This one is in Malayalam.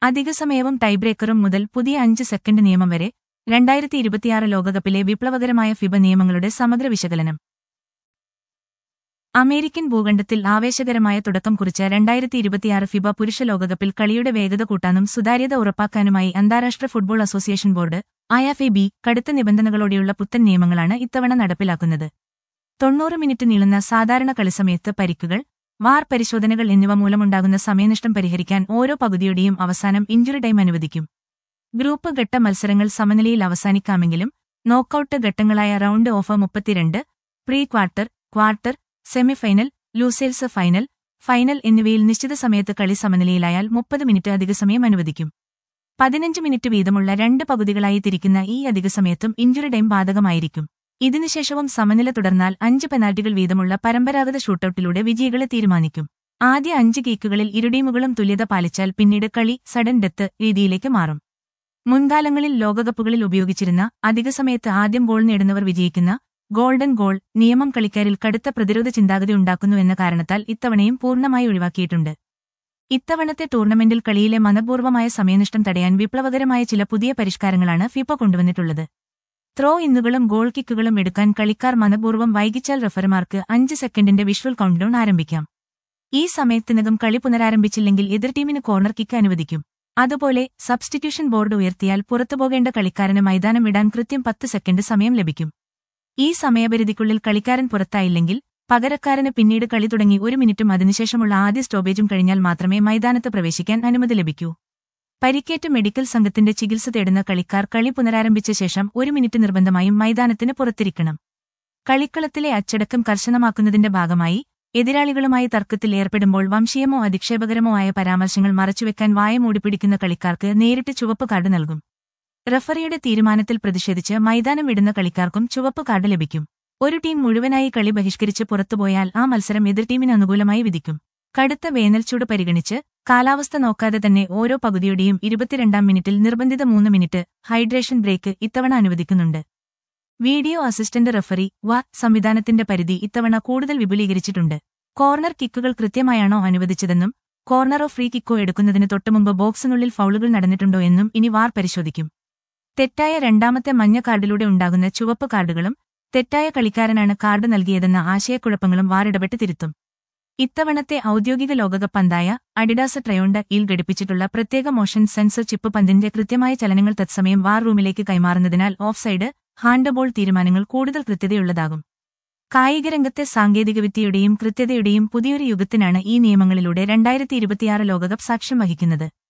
അധിക സമയവും ടൈബ്രേക്കറും മുതൽ പുതിയ അഞ്ച് സെക്കൻഡ് നിയമം വരെ രണ്ടായിരത്തി ഇരുപത്തിയാറ് ലോകകപ്പിലെ വിപ്ലവകരമായ ഫിബ നിയമങ്ങളുടെ സമഗ്ര വിശകലനം അമേരിക്കൻ ഭൂഖണ്ഡത്തിൽ ആവേശകരമായ തുടക്കം കുറിച്ച രണ്ടായിരത്തി ഇരുപത്തിയാറ് ഫിബ പുരുഷ ലോകകപ്പിൽ കളിയുടെ വേഗത കൂട്ടാനും സുതാര്യത ഉറപ്പാക്കാനുമായി അന്താരാഷ്ട്ര football association board IFA B കടുത്ത നിബന്ധനകളോടെയുള്ള പുത്തൻ നിയമങ്ങളാണ് ഇത്തവണ നടപ്പിലാക്കുന്നത് തൊണ്ണൂറ് മിനിറ്റ് നീളുന്ന സാധാരണ കളിസമയത്ത് പരിക്കുകൾ വാർ പരിശോധനകൾ എന്നിവ മൂലമുണ്ടാകുന്ന സമയനഷ്ടം പരിഹരിക്കാൻ ഓരോ പകുതിയുടെയും അവസാനം ഇഞ്ചുറി ടൈം അനുവദിക്കും ഗ്രൂപ്പ് ഘട്ട മത്സരങ്ങൾ സമനിലയിൽ അവസാനിക്കാമെങ്കിലും നോക്കൌട്ട് ഘട്ടങ്ങളായ റൗണ്ട് ഓഫ് മുപ്പത്തിരണ്ട് pre quarter quarter semifinal losers final final എന്നിവയിൽ നിശ്ചിത സമയത്ത് കളി സമനിലയിലായാൽ മുപ്പത് മിനിറ്റ് അധികസമയം അനുവദിക്കും പതിനഞ്ച് മിനിറ്റ് വീതമുള്ള രണ്ട് പകുതികളായി തിരിക്കുന്ന ഈ അധികസമയത്തും ഇഞ്ചുറി ടൈം ബാധകമായിരിക്കും ഇതിനുശേഷവും സമനില തുടർന്നാൽ അഞ്ച് പെനാൽറ്റികൾ വീതമുള്ള പരമ്പരാഗത ഷൂട്ടൌട്ടിലൂടെ വിജയികളെ തീരുമാനിക്കും ആദ്യ അഞ്ച് കീക്കുകളിൽ ഇരുടീമുകളും തുല്യത പാലിച്ചാൽ പിന്നീട് കളി സഡൻ ഡെത്ത് രീതിയിലേക്ക് മാറും മുൻകാലങ്ങളിൽ ലോകകപ്പുകളിൽ ഉപയോഗിച്ചിരുന്ന അധികസമയത്ത് ആദ്യം ഗോൾ നേടുന്നവർ വിജയിക്കുന്ന ഗോൾഡൻ ഗോൾ നിയമം കളിക്കാരിൽ കടുത്ത പ്രതിരോധ ചിന്താഗതി ഉണ്ടാക്കുന്നു എന്ന കാരണത്താൽ ഇത്തവണയും പൂർണ്ണമായി ഒഴിവാക്കിയിട്ടുണ്ട് ഇത്തവണത്തെ ടൂർണമെന്റിൽ കളിയിലെ മനപൂർവമായ സമയനഷ്ടം തടയാൻ വിപ്ലവകരമായ ചില പുതിയ പരിഷ്കാരങ്ങളാണ് ഫിഫ കൊണ്ടുവന്നിട്ടുള്ളത് ത്രോ ഇന്നുകളും ഗോൾ കിക്കുകളും എടുക്കാൻ കളിക്കാർ മനപൂർവ്വം വൈകിച്ചാൽ റഫറിമാർക്ക് അഞ്ച് സെക്കൻഡിന്റെ വിഷ്വൽ കൗണ്ട്ഡൌൺ ആരംഭിക്കാം ഈ സമയത്തിനകം കളി പുനരാരംഭിച്ചില്ലെങ്കിൽ എതിർ ടീമിന് കോർണർ കിക്ക് അനുവദിക്കും അതുപോലെ സബ്സ്റ്റിറ്റ്യൂഷൻ ബോർഡ് ഉയർത്തിയാൽ പുറത്തുപോകേണ്ട കളിക്കാരന് മൈതാനം വിടാൻ കൃത്യം പത്ത് സെക്കൻഡ് സമയം ലഭിക്കും ഈ സമയപരിധിക്കുള്ളിൽ കളിക്കാരൻ പുറത്തായില്ലെങ്കിൽ പകരക്കാരന് പിന്നീട് കളി തുടങ്ങി ഒരു മിനിറ്റും അതിനുശേഷമുള്ള ആദ്യ സ്റ്റോപ്പേജും കഴിഞ്ഞാൽ മാത്രമേ മൈതാനത്ത് പ്രവേശിക്കാൻ അനുമതി ലഭിക്കൂ പരിക്കേറ്റ് മെഡിക്കൽ സംഘത്തിന്റെ ചികിത്സ തേടുന്ന കളിക്കാർ കളി പുനരാരംഭിച്ച ശേഷം ഒരു മിനിറ്റ് നിർബന്ധമായും മൈതാനത്തിന് പുറത്തിരിക്കണം കളിക്കളത്തിലെ അച്ചടക്കം കർശനമാക്കുന്നതിന്റെ ഭാഗമായി എതിരാളികളുമായി തർക്കത്തിൽ ഏർപ്പെടുമ്പോൾ വംശീയമോ അധിക്ഷേപകരമോ ആയ പരാമർശങ്ങൾ മറച്ചുവെക്കാൻ വായ മൂടിപ്പിടിക്കുന്ന കളിക്കാർക്ക് നേരിട്ട് ചുവപ്പ് കാർഡ് നൽകും റഫറിയുടെ തീരുമാനത്തിൽ പ്രതിഷേധിച്ച് മൈതാനം വിടുന്ന കളിക്കാർക്കും ചുവപ്പ് കാർഡ് ലഭിക്കും ഒരു ടീം മുഴുവനായി കളി ബഹിഷ്കരിച്ച് പുറത്തുപോയാൽ ആ മത്സരം എതിർ ടീമിന് അനുകൂലമായി വിധിക്കും കടുത്ത വേനൽച്ചൂട് പരിഗണിച്ച് കാലാവസ്ഥ നോക്കാതെ തന്നെ ഓരോ പകുതിയുടെയും ഇരുപത്തിരണ്ടാം മിനിറ്റിൽ നിർബന്ധിത മൂന്ന് മിനിറ്റ് ഹൈഡ്രേഷൻ ബ്രേക്ക് ഇത്തവണ അനുവദിക്കുന്നുണ്ട് വീഡിയോ അസിസ്റ്റന്റ് റഫറി വ സംവിധാനത്തിന്റെ പരിധി ഇത്തവണ കൂടുതൽ വിപുലീകരിച്ചിട്ടുണ്ട് കോർണർ കിക്കുകൾ കൃത്യമായാണോ അനുവദിച്ചതെന്നും കോർണറോ ഫ്രീ കിക്കോ എടുക്കുന്നതിന് തൊട്ടുമുമ്പ് ബോക്സിനുള്ളിൽ ഫൗളുകൾ നടന്നിട്ടുണ്ടോ എന്നും ഇനി വാർ പരിശോധിക്കും തെറ്റായ രണ്ടാമത്തെ മഞ്ഞ കാർഡിലൂടെ ഉണ്ടാകുന്ന ചുവപ്പ് കാർഡുകളും തെറ്റായ കളിക്കാരനാണ് കാർഡ് നൽകിയതെന്ന ആശയക്കുഴപ്പങ്ങളും വാറിടപെട്ട് തിരുത്തും ഇത്തവണത്തെ ഔദ്യോഗിക ലോകകപ്പ് പന്തായ അഡിഡാസ് ട്രയോണ്ട ഇൽ ഘടിപ്പിച്ചിട്ടുള്ള പ്രത്യേക മോഷൻ സെൻസർ ചിപ്പ് പന്തിന്റെ കൃത്യമായ ചലനങ്ങൾ തത്സമയം വാർ റൂമിലേക്ക് കൈമാറുന്നതിനാൽ ഓഫ്സൈഡ് ഹാൻഡബോൾ തീരുമാനങ്ങൾ കൂടുതൽ കൃത്യതയുള്ളതാകും കായികരംഗത്തെ സാങ്കേതികവിദ്യയുടെയും കൃത്യതയുടെയും പുതിയൊരു യുഗത്തിനാണ് ഈ നിയമങ്ങളിലൂടെ രണ്ടായിരത്തി ഇരുപത്തിയാറ് ലോകകപ്പ് സാക്ഷ്യം വഹിക്കുന്നത്